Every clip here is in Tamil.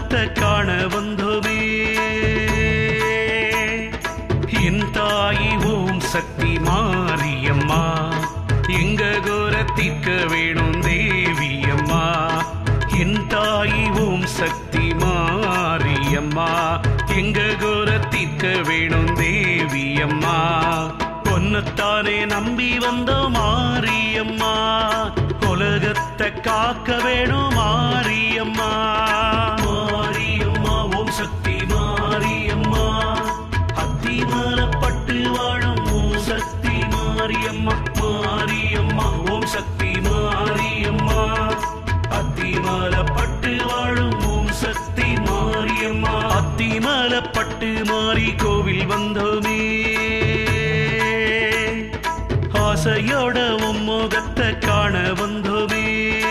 உம்மோகத்தை காண வந்தோமே என் தாயி ஓம் சக்தி மாரியம்மா எங்க கோர தீர்க்க வேணும் தேவியம்மா என் தாயி ஓம் சக்தி மாரியம்மா எங்க கோர தீர்க்க வேணும் தேவியம்மா பொன்னத்தானே நம்பி வந்தோம் மாரியம்மா உலகத்தை காக்க வேணும் மாரியம்மா மாரியம்மா ஓம் சக்தி மாரியம்மா அத்திமலப்பட்டு வாழும் ஓம் சக்தி மாரியம்மா மாரியம்மா ஓம் சக்தி மாரியம்மா அத்திமலப்பட்டு வாழும் ஓம் சக்தி மாரியம்மா அத்திமலப்பட்டு மாறி கோவில் வந்தோமே ஆசையோட உம்மோகத்தை காண வந்தோமே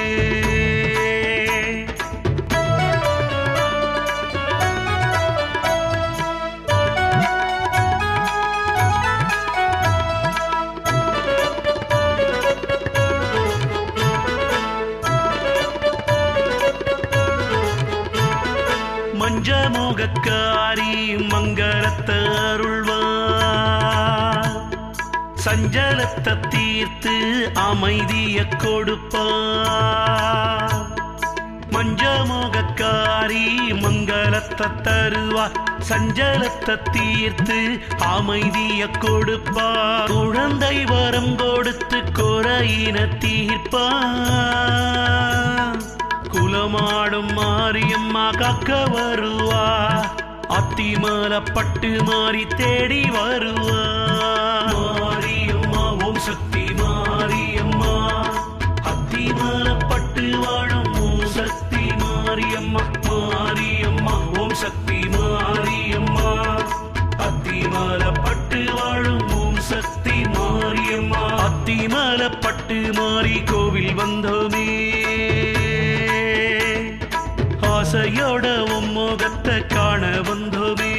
மஞ்ச மோகக்காரி மங்களத்தை அருள்வா சஞ்சலத்தை தீர்த்து அமைதிய கொடுப்பா மஞ்ச மோகக்காரி மங்களத்தை தருவா சஞ்சலத்தை தீர்த்து அமைதிய கொடுப்பா குழந்தை வரம் கொடுத்து குறையின தீர்ப்பா குலமாடும் மாரியம்மா காக்க வருவா அத்திமல பட்டு மாறி தேடி வருவா மாரியம்மா ஓம் சக்தி மாரியம்மா அத்திமல பட்டு வாழும் ஓம் சக்தி மாரியம்மா மாரியம்மா ஓம் சக்தி மாரியம்மா அத்திமல பட்டு வாழும் ஓம் சக்தி மாரியம்மா அத்திமல பட்டு மாறி கோவில் வந்தோமே ஆசையோட உம்மோகத்தை காண வந்தோமே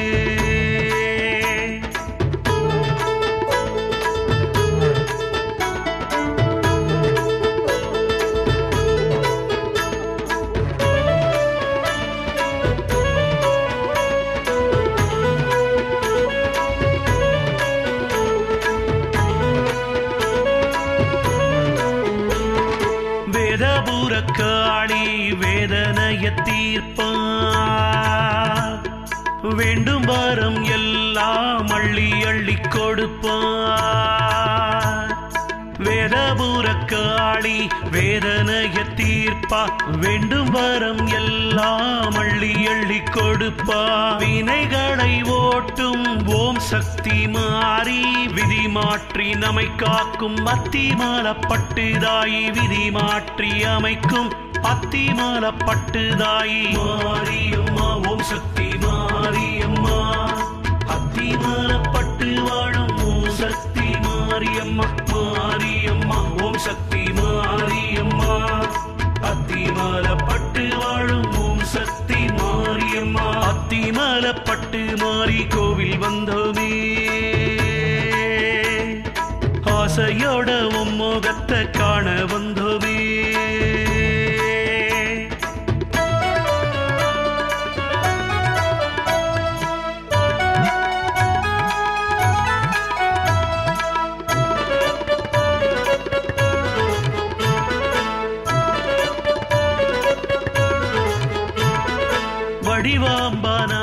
வேதபுர காளி வேதனைய தீர்ப்பா வேண்டும் வரம் எல்லாம் அள்ளி அள்ளி கொடுப்பா வேதபுர காளி வேதனைய தீர்ப்பா வேண்டும் வரம் எல்லாம் அள்ளி அள்ளி கொடுப்பா வினைகளை ஓட்டும் ஓம் சக்தி மாறி விதி மாற்றி நம்மை காக்கும் அத்திமலப்பட்டுதாயி விதி மாற்றி அமைக்கும் அத்திமலப்பட்டுதாயி மாரியம்மா ஓம் சக்தி மாரியம்மா அத்திமலப்பட்டு வாழும் ஓம் சக்தி மாரியம்மா மாரியம்மா ஓம் சக்தி மாரியம்மா அத்திமலப்பட்டு வாழும் ஓம் சக்தி மாரியம்மா அத்திமலப்பட்டு மாறி கோவில் வந்தோமே ஆசையோட உம்மோகத்தை காண வந்தோமே வடிவாம்பான